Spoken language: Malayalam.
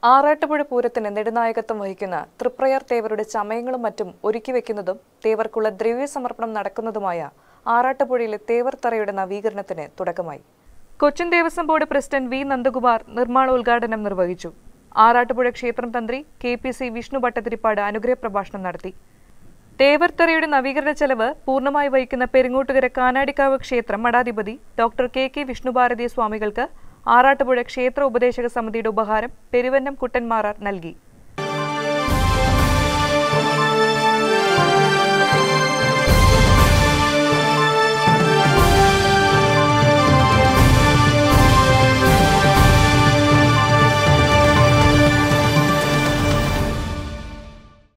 ആറാട്ടുപുഴ പൂരത്തിന് നെടുനായകത്വം വഹിക്കുന്ന തൃപ്രയാർ തേവരുടെ ചമയങ്ങളും മറ്റും ഒരുക്കി വെക്കുന്നതും തേവർക്കുള്ള ദ്രവ്യ സമർപ്പണം നടക്കുന്നതുമായ ആറാട്ടുപുഴയിലെ തേവർ തറയുടെ നവീകരണത്തിന് തുടക്കമായി Cochin Devaswom board president V Nandakumar നിർമ്മാണോദ്ഘാടനം നിർവഹിച്ചു ആറാട്ടുപുഴ ക്ഷേത്രം തന്ത്രി K P C Vishnu Bhattathiripad അനുഗ്രഹ പ്രഭാഷണം നടത്തി തേവർത്തറയുടെ നവീകരണ ചെലവ് പൂർണ്ണമായി വഹിക്കുന്ന പെരിങ്ങോട്ടുകര കാനാടിക്കാവ് ക്ഷേത്രം മഠാധിപതി ഡോക്ടർ കെ കെ വിഷ്ണുഭാരതി സ്വാമികൾക്ക് ആറാട്ടുപുഴ ക്ഷേത്ര ഉപദേശക സമിതിയുടെ ഉപഹാരം പെരുവന്നം കുട്ടന്മാറാർ നൽകി